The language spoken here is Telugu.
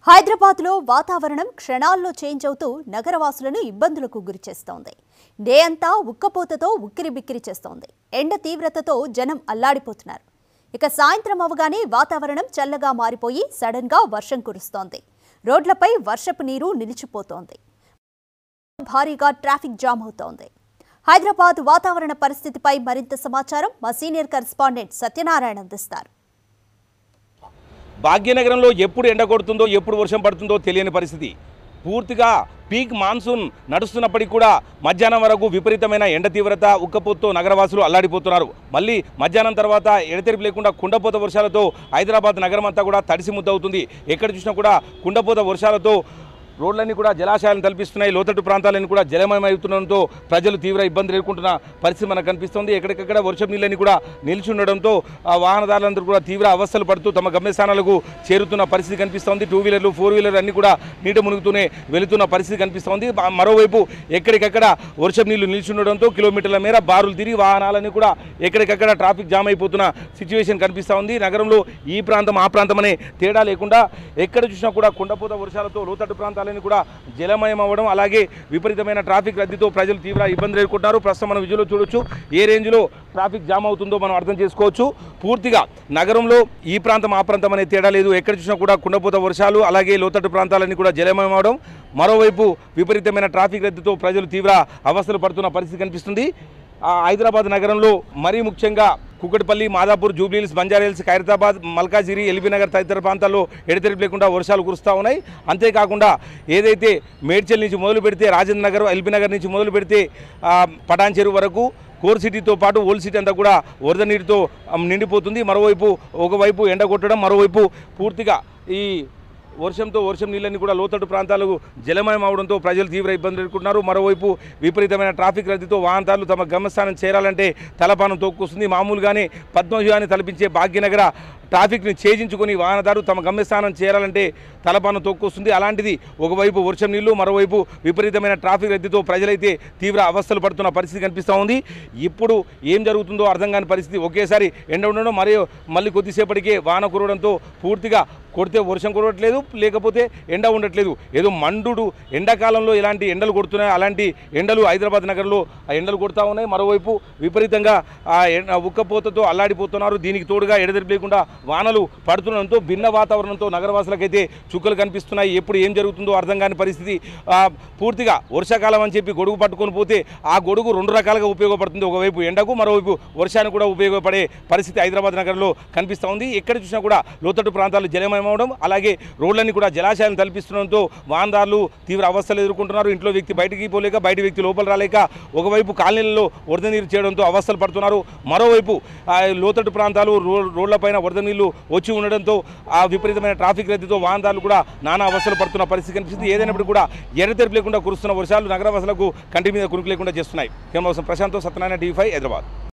హైదరాబాద్లో వాతావరణం క్షణాల్లో చేంజ్ అవుతూ నగరవాసులను ఇబ్బందులకు గురిచేస్తోంది డే అంతా ఉక్కపోతతో ఉక్కిరి బిక్కిరి చేస్తోంది ఎండ తీవ్రతతో జనం అల్లాడిపోతున్నారు ఇక సాయంత్రం అవగానే వాతావరణం చల్లగా మారిపోయి సడన్గా వర్షం కురుస్తోంది రోడ్లపై వర్షపు నీరు నిలిచిపోతోంది భారీగా ట్రాఫిక్ జామ్ అవుతోంది హైదరాబాద్ వాతావరణ పరిస్థితిపై మరింత సమాచారం మా సీనియర్ కరెస్పాండెంట్ సత్యనారాయణ అందిస్తారు భాగ్యనగరంలో ఎప్పుడు ఎండ కొడుతుందో ఎప్పుడు వర్షం పడుతుందో తెలియని పరిస్థితి పూర్తిగా పీక్ మాన్సూన్ నడుస్తున్నప్పటికీ కూడా మధ్యాహ్నం వరకు విపరీతమైన ఎండ తీవ్రత ఉక్కపోతతో నగరవాసులు అల్లాడిపోతున్నారు మళ్ళీ మధ్యాహ్నం తర్వాత ఎడతెరిపి లేకుండా కుండపోత వర్షాలతో హైదరాబాద్ నగరం అంతా కూడా తడిసి ముద్దవుతుంది ఎక్కడ చూసినా కూడా కుండపోత వర్షాలతో రోడ్లన్నీ కూడా జలాశయాలను తలపిస్తున్నాయి లోతట్టు ప్రాంతాలన్నీ కూడా జలమయమవుతుండడంతో ప్రజలు తీవ్ర ఇబ్బందులు ఎదుర్కొంటున్న పరిస్థితి మనకు కనిపిస్తుంది ఎక్కడికక్కడ వర్షం నీళ్ళని కూడా నిలిచి ఉండడంతో ఆ వాహనదారులందరూ కూడా తీవ్ర అవస్థలు పడుతూ తమ గమ్యస్థానాలకు చేరుతున్న పరిస్థితి కనిపిస్తోంది టూ వీలర్లు ఫోర్ వీలర్ అన్ని కూడా నీట మునుగుతూనే వెళుతున్న పరిస్థితి కనిపిస్తోంది బా- మరోవైపు ఎక్కడికక్కడ వర్షం నీళ్లు నిలిచి ఉండడంతో కిలోమీటర్ల మేర బారులు తిరిగి వాహనాలన్నీ కూడా ఎక్కడికక్కడ ట్రాఫిక్ జామ్ అయిపోతున్న సిచ్యువేషన్ కనిపిస్తూ ఉంది నగరంలో ఈ ప్రాంతం ఆ ప్రాంతం అనే తేడా లేకుండా ఎక్కడ చూసినా కూడా కుండపోత వర్షాలతో లోతట్టు ప్రాంతాలన్నీ కూడా జలమయం అవ్వడం అలాగే విపరీతమైన ట్రాఫిక్ రద్దీతో ప్రజలు తీవ్ర ఇబ్బందులు ఎదుర్కొంటున్నారు ప్రస్తుతం మనం విజువల్లో చూడొచ్చు ఏ రేంజ్లో ట్రాఫిక్ జామ్ అవుతుందో మనం అర్థం చేసుకోవచ్చు పూర్తిగా నగరంలో ఈ ప్రాంతం ఆ ప్రాంతం అనే తేడా లేదు ఎక్కడ చూసినా కూడా కుండపోత వర్షాలు అలాగే లోతట్టు ప్రాంతాలన్నీ కూడా జలమయం అవడం మరోవైపు విపరీతమైన ట్రాఫిక్ రద్దీతో ప్రజలు తీవ్ర అవస్థలు పడుతున్న పరిస్థితి కనిపిస్తుంది ఆ హైదరాబాద్ నగరంలో మరీ ముఖ్యంగా కుకట్పల్లి మాదాపూర్ జూబ్లీహిల్స్ బంజారాహిల్స్ ఖైరతాబాద్ మల్కాజిరి ఎల్బీనగర్ తదితర ప్రాంతాల్లో ఎడతెరిపి లేకుండా వర్షాలు కురుస్తూ ఉన్నాయి అంతేకాకుండా ఏదైతే మేడ్చల్ నుంచి మొదలు పెడితే రాజేంద్ర నగర్ ఎల్బీనగర్ నుంచి మొదలు పెడితే ఆ, పటాన్ చెరువు వరకు కోర్ సిటీతో పాటు ఓల్డ్ సిటీ అంతా కూడా వరద నీటితో ఆ, నిండిపోతుంది మరోవైపు ఒకవైపు ఎండ కొట్టడం మరోవైపు పూర్తిగా ఈ వర్షంతో వర్షం నీళ్ళని కూడా లోతట్టు ప్రాంతాలకు జలమయం అవడంతో ప్రజలు తీవ్ర ఇబ్బందులు ఎదుర్కొంటున్నారు మరోవైపు విపరీతమైన ట్రాఫిక్ రద్దీతో వాహనదారులు తమ గమ్యస్థానం చేరాలంటే తలపానం తోక్కొస్తుంది మామూలుగానే పద్మవ్యూహాన్ని తలపించే భాగ్యనగర ట్రాఫిక్ని ఛేదించుకొని వాహనదారు తమ గమ్యస్థానం చేరాలంటే తలపానం తోక్కొస్తుంది అలాంటిది ఒకవైపు వర్షం నీళ్లు మరోవైపు విపరీతమైన ట్రాఫిక్ రద్దీతో ప్రజలైతే తీవ్ర అవస్థలు పడుతున్న పరిస్థితి కనిపిస్తూ ఉంది ఇప్పుడు ఏం జరుగుతుందో అర్థం కాని పరిస్థితి ఒకేసారి ఎండ ఉండడం మరియు మళ్ళీ కొద్దిసేపటికే వాన కురవడంతో పూర్తిగా కొడితే వర్షం కురవట్లేదు లేకపోతే ఎండ ఉండట్లేదు ఏదో మండుడు ఎండాకాలంలో ఎలాంటి ఎండలు కొడుతున్నాయి అలాంటి ఎండలు హైదరాబాద్ నగరంలో ఆ ఎండలు కొడుతూ ఉన్నాయి మరోవైపు విపరీతంగా ఆ ఎండ- ఉక్కపోతతో అల్లాడిపోతున్నారు దీనికి తోడుగా ఎడతెరిపి లేకుండా వానలు పడుతుండడంతో భిన్న వాతావరణంతో నగరవాసులకైతే చుక్కలు కనిపిస్తున్నాయి ఎప్పుడు ఏం జరుగుతుందో అర్థం కాని పరిస్థితి ఆ, పూర్తిగా వర్షాకాలం అని చెప్పి గొడుగు పట్టుకొని పోతే ఆ గొడుగు రెండు రకాలుగా ఉపయోగపడుతుంది ఒకవైపు ఎండకు మరోవైపు వర్షానికి కూడా ఉపయోగపడే పరిస్థితి హైదరాబాద్ నగరంలో కనిపిస్తూ ఉంది ఎక్కడ చూసినా కూడా లోతట్టు ప్రాంతాలు జలమయమవడం అలాగే రోడ్లన్నీ కూడా జలాశయాలను తలపిస్తుండడంతో వాహనదారులు తీవ్ర అవస్థలు ఎదుర్కొంటున్నారు ఇంట్లో వ్యక్తి బయటికి పోలేక బయట వ్యక్తి లోపల రాలేక ఒకవైపు కాలనీలలో వరద నీరు చేయడంతో అవస్థలు పడుతున్నారు మరోవైపు ఆ లోతట్టు ప్రాంతాలు రో రోడ్లపైన వరద నీళ్లు వచ్చి ఉండడంతో ఆ విపరీతమైన ట్రాఫిక్ రద్దీతో వాహనదారులు కూడా నానా అవస్థలు పడుతున్న పరిస్థితి కనిపిస్తుంది ఏదైనప్పుడు కూడా ఎర్రతెరిపి లేకుండా కురుస్తున్న వర్షాలు నగరవాసులకు కంటి మీద కురుకు లేకుండా చేస్తున్నాయి కేవలం ప్రశాంత్ సత్యనారాయణ టీవీ ఫైవ్ హైదరాబాద్